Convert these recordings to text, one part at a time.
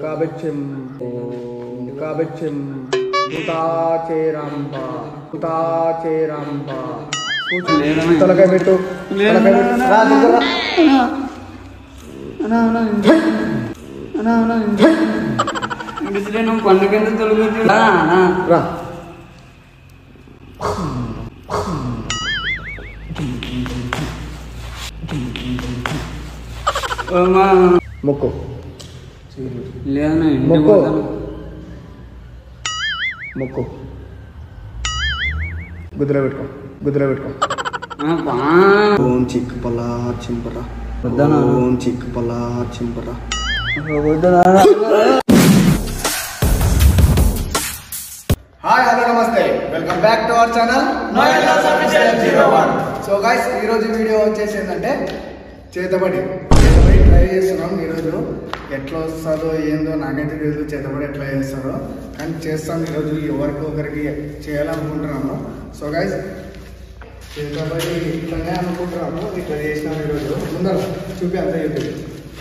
కాబెచ్చం కాబెచ్చం కుతాచేరాంబ కుతాచేరాంబ కూర్చో. తలకాయ పెట్టు తలకాయ పెట్టు. రా, దగ్గర రా. పండుగ తొలగించు రా మొక్కు లేదన్నా ఇంటికి మొక్కు పోతాను మొక్కు గుద్దులో పెట్టుకో గుద్దులో పెట్టుకో ఆ, బా. ఓం చిక్ పలా చింపరా వద్దనా? ఓం చిక్ పలా చింపరా హాయ్ హలో నమస్తే welcome back to our channel so guys ఈ రోజు వీడియో వచ్చేసి ఏంటంటే చేతబడి చేతబడి ట్రై చేస్తున్నాం ఈరోజు ఎట్లా వస్తుందో ఏందో నాకైతే తెలియదు చేతబడి ఎట్లా చేస్తారో కానీ చేస్తాం ఈరోజు ఎవరికి ఒకరికి చేయాలనుకుంటున్నాము సో గైస్ చేతబడి ఇట్లానే అనుకుంటున్నాము ఇట్లా చేసినాం ఈరోజు ముందర చూపి అంతా చూపి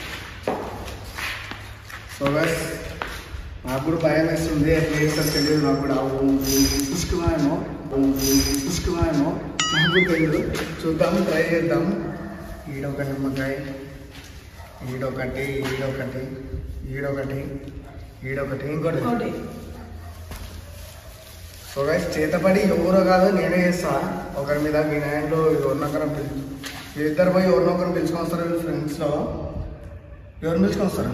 సో గైస్ నాకు కూడా భయం వేస్తుంది ఎట్లా చేస్తారో తెలియదు నాకు కూడా పుష్కమేమో పుష్కమేమో నాకు కూడా తెలియదు చూద్దాం ట్రై చేద్దాం ఈడొక నిమ్మకాయ ఈడొకటి ఈడొకటి ఈడొకటి ఈడొకటి ఇంకోటి సో గైస్ చేతపడి ఎవరో కాదు నేనే చేస్తా ఒకరి మీద వినాయకుడు ఎవరినొకరం పిలు ఇద్దరు పోయి ఎవరినొకరు పిలుచుకొని వస్తారు ఫ్రెండ్స్లో ఎవరిని పిలుచుకొని వస్తారు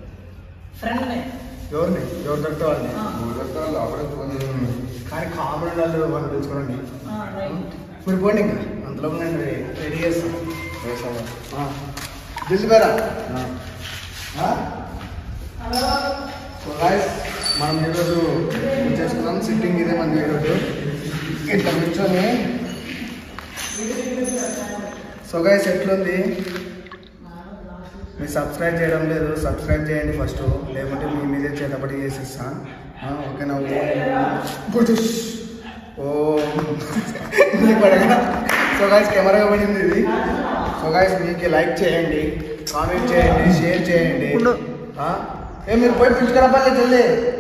ఎవరిని ఎవరు దొరికితే వాళ్ళని కానీ కామన్ వాళ్ళు వాళ్ళు పిలుచుకోండి మీరు పోండి ఇంకా అంతలో నేను రెడీ చేస్తాను దిల్బేరా సో గాయస్ మనం ఈరోజు చేసుకున్నాం సిట్టింగ్ ఇదే మంది ఈరోజు ఇట్లా కూర్చొని సో గైస్ ఎట్లుంది మీరు సబ్స్క్రైబ్ చేయడం లేదు సబ్స్క్రైబ్ చేయండి ఫస్ట్ లేకుంటే మీ మీదే చేతపడి చేసిస్తా ఆ, ఓకేనా ఓ గుడ్డుష్. ఓ ఇది పడగా సో గాయస్ కెమెరా పడింది ఇది సో గాయస్ మీకు లైక్ చేయండి కామెంట్ చేయండి షేర్ చేయండి ఆ? ఏ మీరు పోయి పిలుచుకురాపాలి జల్దీ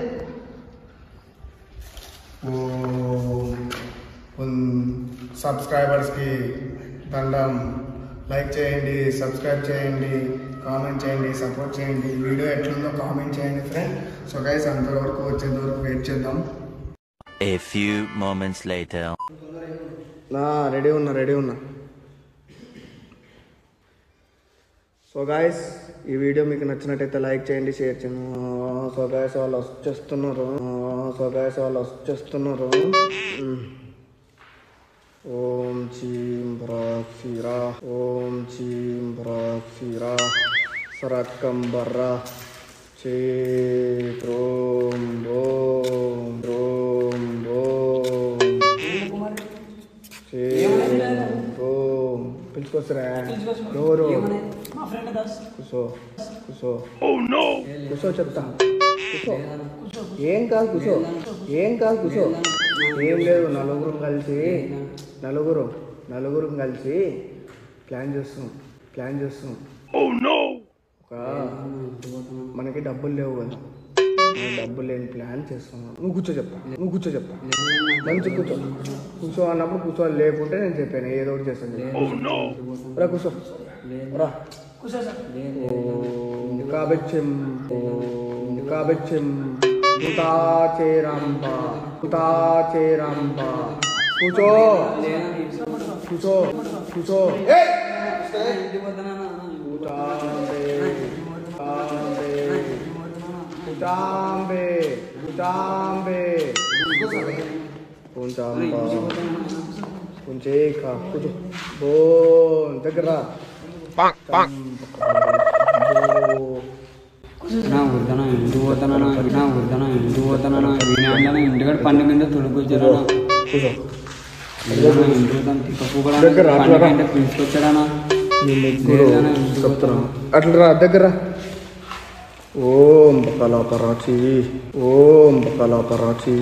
సబ్స్క్రైబర్స్కి దండం లైక్ చేయండి సబ్స్క్రైబ్ చేయండి కామెంట్ చేయండి సపోర్ట్ చేయండి వీడియో ఎట్లుందో కామెంట్ చేయండి ఫ్రెండ్ సో గైస్ అంతవరకు వచ్చేంత వరకు వెయిట్ చేద్దాం A few moments later. నా రెడీ ఉన్నా రెడీ ఉన్నా సో గాయస్ ఈ వీడియో మీకు నచ్చినట్టయితే లైక్ చేయండి షేర్ చేయండి సో గాయస్ వాళ్ళు వచ్చేస్తున్నారు సో గాయస్ వాళ్ళు వచ్చేస్తున్నారు మ్. ఓం చీం భ్రాక్షిరా ఓం చీం భ్రాక్షిరా సరత్కంబర్రా చేత్రోం ఓం రోం ఓం ఓం పిలుచుకొస్తారా ఎవరు కూసో కూసో కూసో చెప్తా కూసో ఏం కాదు కూసో ఏం కాదు కూసో ఏం లేదు నలుగురు కలిసి నలుగురు నలుగురు కలిసి ప్లాన్ చేస్తున్నాం ప్లాన్ చేస్తున్నాం ఒక మనకి డబ్బులు లేవు కదా మనం డబ్బులు లేని ప్లాన్ చేస్తున్నాం నువ్వు కూర్చో చెప్తా నువ్వు కూర్చో చెప్తా మంచి కూర్చో కూర్చో అన్నప్పుడు కూర్చో లేకుంటే నేను చెప్పాను ఏదో ఒకటి చేస్తాను రా కూర్చో రా ఓం కాబెచ్చం ఓం కాబెచ్చం కుతాచేరాంబ కుతాచేరాంబ కూర్చో కూర్చో కూర్చో ఏయ్! కుతాంబే కుతాంబే కుతాంబే కుతాంబే కుంచాంబ కుంచేక కూర్చో బో దగ్గర రా. బో. నా వద్దనా ఇంటికి పోతానా నా వద్దనా ఇంటికి పోతానా వినాయన ఇంటికాడ పండుగ కింద తొడుకొచ్చారా కూర్చో ఇంటికి పోతాను తిప్పకూడదు దగ్గర రా, పండుగ రా. అంటే పిలుచుకొచ్చారా మీ ముగ్గురు చెప్తున్నా అట్లా రా దగ్గర రా. ఓం బకలా కరాచి ఓం బకలా కరాచి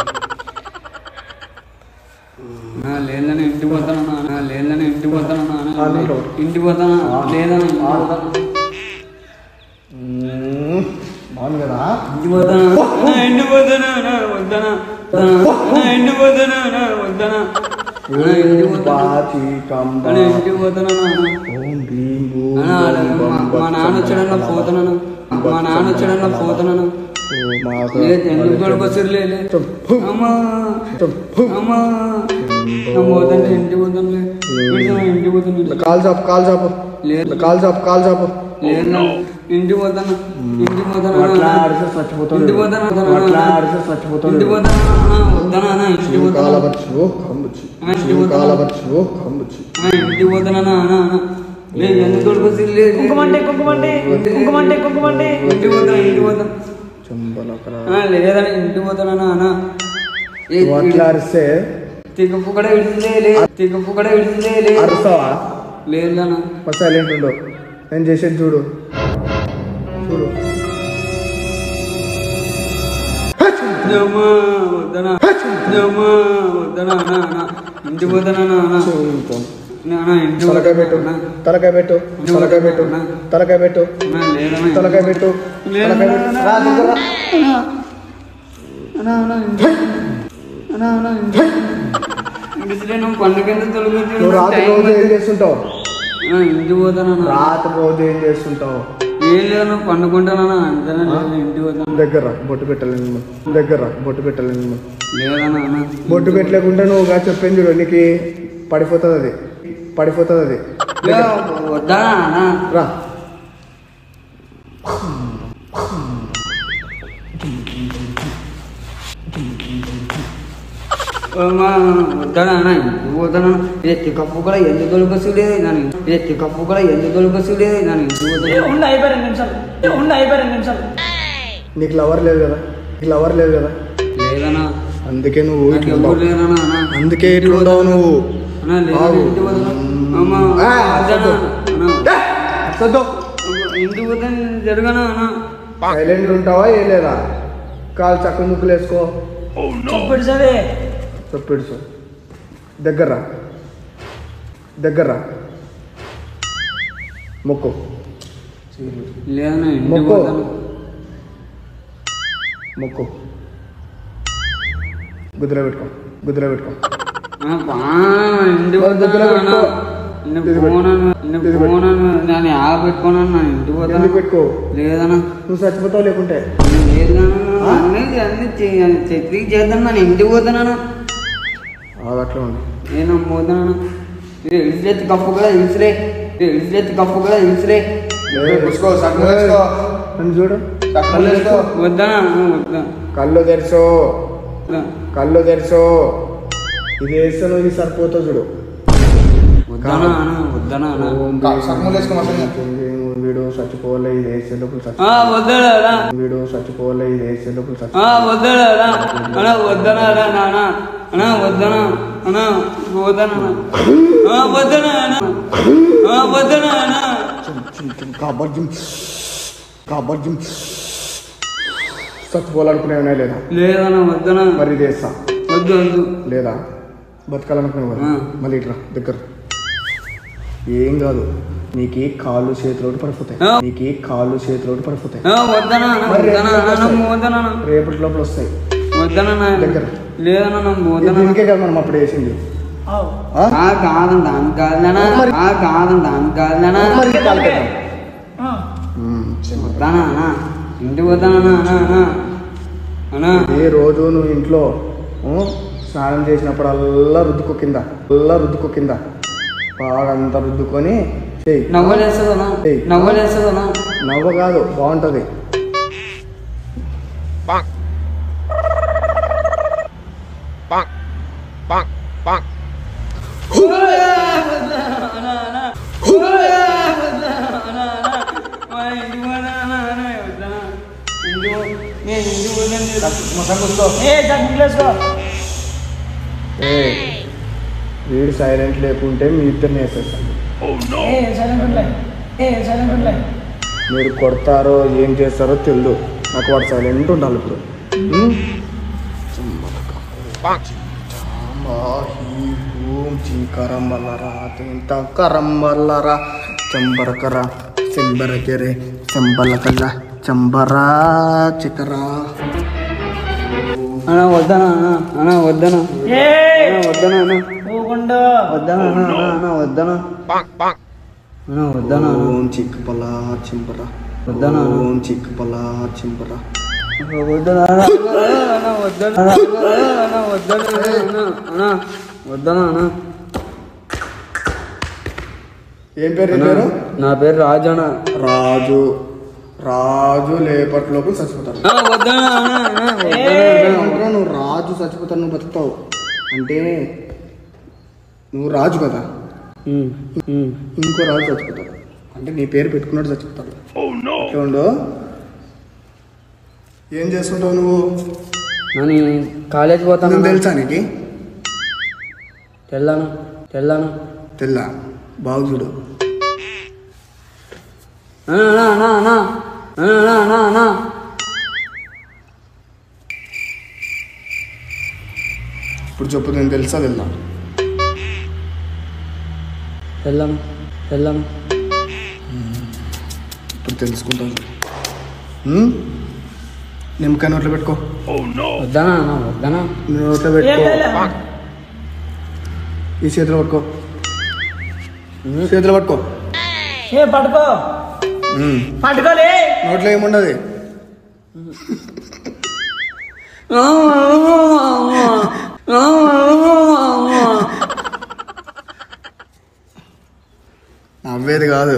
నా లేదని ఇంటికి పోతానా నా లేదని ఇంటికి పోతానా ఆ, నీలో. ఇంటికి పోతానా లేదని ఇంటికి పోతానా మ్మ్. అవును కదా ఎండిపోతానా అన్నా, ఎండిపోతానా అన్నా, వద్దనా అన్నా, ఎండిపోతానా అన్నా, వద్దనా అన్నా, ఎండిపోతానా బాచి కంబ అన్నా, ఎండిపోతానా అన్నా. ఓం భీం భూం అన్నా, అలా భం మా- భం మా నాన్న వచ్చాడన్నా పోతున్నాను మా నాన్న వచ్చాడన్నా పోతున్నాను ఓ మాత ఏ ఎందుకు దొరకొచ్చిర్లే అమ్మా అమ్మా పోతాను ఇంటికి పోతానులే ఇంటికి పోతాను కాల్ చాపు కాల్ చాపు లేదు కాల్ చాపు కాల్ చాపు లేదు నా- ఇంటికి పోతాను ఇంటికి పోతాను అట్లా అన్నా. ఆడితే చచ్చిపోతాడు ఇంటికి పోతాను అట్లా ఆడితే చచ్చిపోతాడు ఇంటికి పోతాను అన్నా, వద్దనా అన్నా, ఇంటికి పోతాను కాలవచ్చు ఓ కంబుచ్చి అన్నా, ఇంటికి పోతాను కాలవచ్చు ఓ కంబుచ్చి అన్నా, ఇంటికి పోతాను అన్నా, అన్నా, అన్నా. లే ఎందుకు దొరకొచ్చిర్లే కుంకుమంటే కుంకుమంటే కుంకుమంటే కుంకుమంటే ఇంటికి పోతాను ఇంటికి పోతాను చంబలకరా అన్నా, లేదని ఇంటికి పోతానన్నా అన్నా ఏ నువ్వు అట్లా అరిస్తే తిగప్పు కూడా విడిచిందే లే తిగప్పు కూడా విడిచిందే లే అరుస్తావా లేదన్నా మరి సైలెంట్ ఉండు నేను చేసేది చూడు చూడు జమ్మా వద్దనా జమ్మా వద్దనా అన్నా అన్నా ఇంటికి పోతానన్నా అన్నా అన్నా ఇంటికి తలకాయ పెట్టు పోతానా తలకాయ పెట్టు తలకాయ పెట్టు తలకాయ పెట్టు అన్నా లేదన్నా తలకాయ పెట్టు తలకాయ పెట్టు రా, దగ్గర రా. అన్నా అన్నా ఇంటికి అన్నా అన్నా ఇంటికి ఇంటికి నువ్వు పండుగ కింద తొలగించి నువ్వు రాత్రి టైం రోజు ఏం చేస్తుంటావు అన్నా, ఇంటికి పోతానన్నా రాత్రి రోజు ఏం చేస్తుంటావు ఏం లేదన్నా పండుకుంటానన్నా అంతేనా లేదు ఇంటికి పోతాను దగ్గర రా, బొట్టు పెట్టాలి నేను దగ్గర రా, బొట్టు పెట్టాలి నేను లేదన్నా అన్నా బొట్టు పెట్టలేకుండా నువ్వు గా చెప్పింది చూడు నీకు పడిపోతుంది అది పడిపోతుంది అది ఏ, వద్దనా అన్నా రా అమ్మా, వద్దనా అన్నా ఇంటికి పోతాను ఎత్తి కప్పు కూడా ఎందుకు తొలగొచ్చులే నేను ఎత్తి కప్పు కూడా ఎందుకు తొలగొచ్చులే నేను ఇంటికి పోతాను ఉండి అయిపోయి రెండు నిమిషాలు ఉండి అయిపోయి రెండు నిమిషాలు నీకు లవర్ లేదు కదా నీకు లవర్ లేదు కదా లేదన్నా అందుకే నువ్వు నాకు ఇట్లా ఎవరు ఉన్నావు. లేరన్నా అన్నా అందుకే ఇట్లా ఉండవు నువ్వు అన్నా లేదు ఆగు. ఇంటికి పోతాను అమ్మా ఆ, వద్దనా అన్నా సద్దు ఇంటికి పోతాను జరగనా అన్నా సైలెంట్ ఉంటావా ఏ లేదా కాలు చక్క ముక్కులు వేసుకో చెప్పడు సరే చెప్పాడు సార్ దగ్గర రా. దగ్గర రా. మొక్కు లేదన్నా ఇంటికి మొక్కు పోతాను మొక్కు గుద్దులో పెట్టుకో గుద్దులో పెట్టుకో ఆ, బా, ఇంటికి మరి దగ్గర పోతాను అన్నా. పెట్టుకో. నేను ఇది పెట్టు. పోనాను నేను ఇది పెట్టు. పోనాను నేను యాగ పెట్టుకున్నాను నా ఇంటికి ఎందుకు పోతాను పెట్టుకో లేదన్నా నువ్వు చచ్చిపోతావు లేకుంటే లేదన్నా అన్నీ అన్ని చెత్తికి చేద్దాం నేను ఇంటికి పోతున్నాను అది అట్లా ఉంది నేను పోతున్నాను ఇది ఇడిసిరెత్తి కప్పు కూడా ఇడిసిరే ఇది ఇడిసిరెత్తి కప్పు కూడా ఇడిసిరే పుచ్చుకో, సగం వేసుకో. నన్ను చూడు కళ్ళు వేసుకో. వద్దనా వద్దా కళ్ళు తెరుచో కళ్ళు తెరుచో ఇది వేస్తే నువ్వు ఇది సరిపోతావు చూడు వద్దనా అన్న వద్దనా అన్న ఓం కా- భీం సగములు వేసుకో మా సంగతి. భీం వీడు చచ్చిపోలే ఇది వేసే లోపల ఆ, చచ్చి వద్దడా వీడు చచ్చిపోలే ఇది వేసే లోపల చచ్చి ఆ, వద్దడా అన్న వద్దనా రా నాన్న అన్న వద్దనా అన్న వద్దనా ఆ, వద్దనా అన్న ఆ, వద్దనా అన్న కాబర్జం కాబర్జం చచ్చిపోవాలనుకునేవనే లేదా లేదన్న వద్దనా మరి ఇది వేస్తా వద్దు వద్దు లేదా బతకాలనుకునేవా ఆ. మళ్ళీ ఇట్రా దగ్గర ఏం కాదు నీకు కాళ్ళు చేతిలోటి పడిపోతాయి ఆ. నీకు కాళ్ళు చేతిలోటి పడిపోతాయి ఆ, వద్దనా అన్న మరి వద్దనా అన్న వస్తాయి. నమ్ము వద్దనా అన్న రేపటి లోపల వస్తాయి వద్దనా నాయన. దగ్గర. లేదన్నా నమ్ము ఇది వద్దనా దీనికే కదా మనం అప్పుడు వేసింది ఆవు. ఆ? ఆ కాదం దాని కాదులనా మరి- ఆ కాదం దాని కాదులనా మరి ఇది కాలు పెట్టాం. ఆ. ఉమ్, చిన్న. వద్దానా అన్న ఇంటికి వద్దానా అన్న అన్న అన్న ఏ రోజు నువ్వు ఇంట్లో ఉ, స్నానం చేసినప్పుడల్లా రుద్దుకో కింద అల్లా రుద్దుకో కింద బాగా అంతా రుద్దుకొని చెయ్యి నవ్వలేస్తుందనా ఏయ్. నవ్వలేస్తుందనా నవ్వ కాదు బాగుంటది ఏ జగ్గులేసుకో ఏ వీడు సైలెంట్ లేకుంటే మీ ఇద్దరిని వేసేస్తాను ఏ సైలెంట్ ఉండే ఏ సైలెంట్ ఉండే మీరు కొడతారో ఏం చేస్తారో తెలియదు నాకు వాడు సైలెంట్ ఉండాలి ఇప్పుడు ఉమ్? చీకరం వల్లరా తింట కరం వల్లరా చెంబరకర చెంబరకెరే చెంబలకల్ల చంబరా చక్కెరా అన్నా వద్దనా అన్నా అన్నా వద్దనా ఏ అన్నా వద్దనా అన్నా పోకుండా వద్దనా అన్నా అన్నా అన్నా వద్దనా అన్నా వద్దనా అన్నా ఓం చిక్కపలా చింబరా వద్దనా అన్నా ఓం చిక్కపలా చింబరా వద్దనా అన్నా అన్నా వద్దనా అన్నా వద్దనా అన్నా అన్నా వద్దనా అన్నా ఏం పేరు నీ పేరు నా పేరు రాజన రాజు రాజు లేపట్లోకి చచ్చిపోతాడు వద్దనా అన్నా అన్నా వద్దనా ఏమంటారా నువ్వు రాజు చచ్చిపోతాడు నువ్వు బతుకుతావు అంటే నువ్వు రాజు కదా ఉమ్, ఉమ్. ఇంకో రాజు చచ్చిపోతాడు అంటే నీ పేరు పెట్టుకున్నాడు చచ్చిపోతాడు ఎట్లా ఉండు ఏం చేస్తుంటావు నువ్వు నేను కాలేజ్ పోతాను నువ్వు తెలుసా నీకు తెల్లాను తెల్లాను తెల్ల బాగు చూడు అన్నా అన్నా అన్నా అన్నా అన్నా అన్నా ఇప్పుడు చెప్పు నేను తెలుసా తెల్లా తెల్లాను తెల్లాను ఇప్పుడు తెలుసుకుంటాను ఉమ్? నిమ్మకాయ నోట్లో పెట్టుకో వద్దనా అన్నా వద్దనా నోట్లో ఏం పెట్టుకో లేదు ఈ చేతిలో పట్టుకో చేతిలో పట్టుకో ఏ పట్టుకో ఉమ్. పట్టుకోలే నోట్లో ఏముండదు నవ్వేది కాదు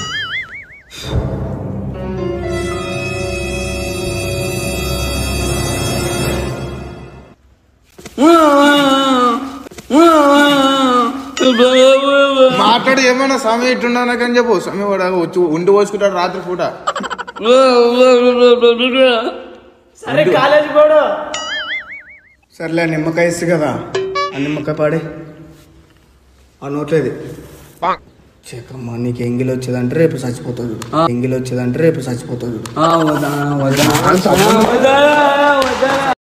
మాట్లాడు ఏమన్నా సమయం ఇట్టున్నానకని చెప్పు సమయం వాడు వచ్చి ఉండి పోసుకుంటాడు రాత్రి పూట సరే కాలేజ్ పోడు సర్లే నిమ్మకాయ ఇస్తుంది కదా ఆ నిమ్మకాయ పాడే ఆ నోట్లేది చెక్కమ్మ నీకు ఎంగిలి వచ్చేదంటే రేపు చచ్చిపోతావు ఎంగిలి వచ్చేదంటే రేపు చచ్చిపోతావు వద్దనా వద్దనా వద్దనా వద్దనా